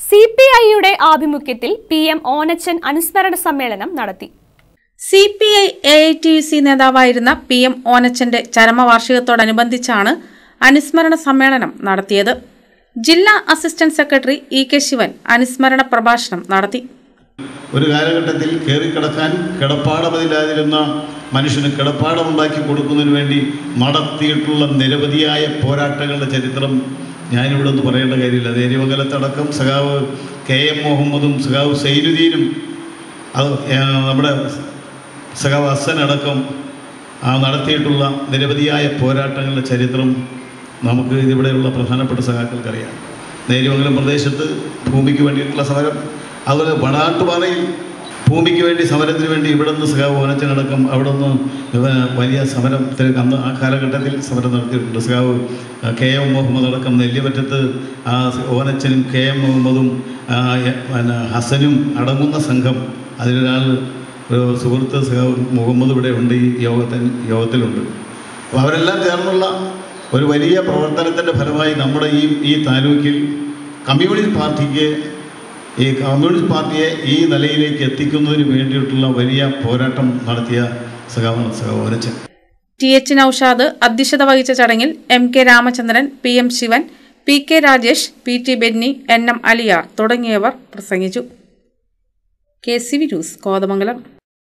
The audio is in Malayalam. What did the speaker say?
സി പി ഐയുടെ ആഭിമുഖ്യത്തിൽ പി എം ഓനച്ചൻ അനുസ്മരണ സമ്മേളനം നടത്തി C P I A I T U C നേതാവായിരുന്ന പി എം ഓനച്ചന്റെ ചരമവാർഷികത്തോടനുബന്ധിച്ചാണ് അനുസ്മരണ സമ്മേളനം നടത്തിയത് ജില്ലാ assistant secretary E K Sivan അനുസ്മരണ പ്രഭാഷണം നടത്തി ഒരു കാലഘട്ടത്തിൽ കയറിക്കിടക്കാൻ കിടപ്പാടമില്ലാതിരുന്ന മനുഷ്യന് കിടപ്പാടമുണ്ടാക്കി കൊടുക്കുന്നതിന് വേണ്ടി നടത്തിയിട്ടുള്ള നിരവധിയായ പോരാട്ടങ്ങളുടെ ചരിത്രം ഞാനിവിടെ ഒന്ന് പറയേണ്ട കാര്യമില്ല നേര്യമംഗലത്തടക്കം സഖാവ് കെ എം മുഹമ്മദും സഖാവ് സൈനുദ്ദീനും അത് ഏ, നമ്മുടെ സഖാവ് ഹസൻ അടക്കം ആ നടത്തിയിട്ടുള്ള നിരവധിയായ പോരാട്ടങ്ങളുടെ ചരിത്രം നമുക്ക് ഇവിടെയുള്ള പ്രധാനപ്പെട്ട സഖാക്കൾക്കറിയാം നേര്യമംഗലം പ്രദേശത്ത് ഭൂമിക്ക് വേണ്ടിയിട്ടുള്ള സമരം അതുപോലെ വടാട്ടുപാറയിൽ ഭൂമിക്ക് വേണ്ടി സമരത്തിന് വേണ്ടി ഇവിടെ നിന്ന് സഖാവ് ഓനച്ചനടക്കം അവിടെ നിന്ന് ഇവ- വലിയ സമരത്തിന് അന്ന് ആ കാലഘട്ടത്തിൽ സമരം നടത്തിയിട്ടുണ്ട് സഖാവ് കെ എം മുഹമ്മദ് അടക്കം നെല്ലിമറ്റത്ത് ആ ഓനച്ചനും കെ എം മുഹമ്മദും ആ, എ- പിന്നെ ഹസനും അടങ്ങുന്ന സംഘം അതിലൊരാൾ ഒരു സുഹൃത്ത് സഖാവ് മുഹമ്മദ് ഇവിടെ ഉണ്ട് ഈ യോഗത്തിൽ യോഗത്തിലുണ്ട് അപ്പോൾ അവരെല്ലാം ചേർന്നുള്ള ഒരു വലിയ പ്രവർത്തനത്തിൻ്റെ ഫലമായി നമ്മുടെ ഈ ഈ താലൂക്കിൽ കമ്മ്യൂണിസ്റ്റ് പാർട്ടിക്ക് ഈ കമ്മ്യൂണിസ്റ്റ് പാർട്ടിയെ ഈ നിലയിലേക്ക് എത്തിക്കുന്നതിന് വേണ്ടിയിട്ടുള്ള വലിയ പോരാട്ടം നടത്തിയ സഖാവാണ് സഖാവ് ഓനച്ചൻ ടി എച്ച് നൌഷാദ് അധ്യക്ഷത വഹിച്ച ചടങ്ങിൽ M K Ramachandran P M Sivan P K Rajesh P T Benny N M Aliyar തുടങ്ങിയവർ പ്രസംഗിച്ചു K C V news Kothamangalam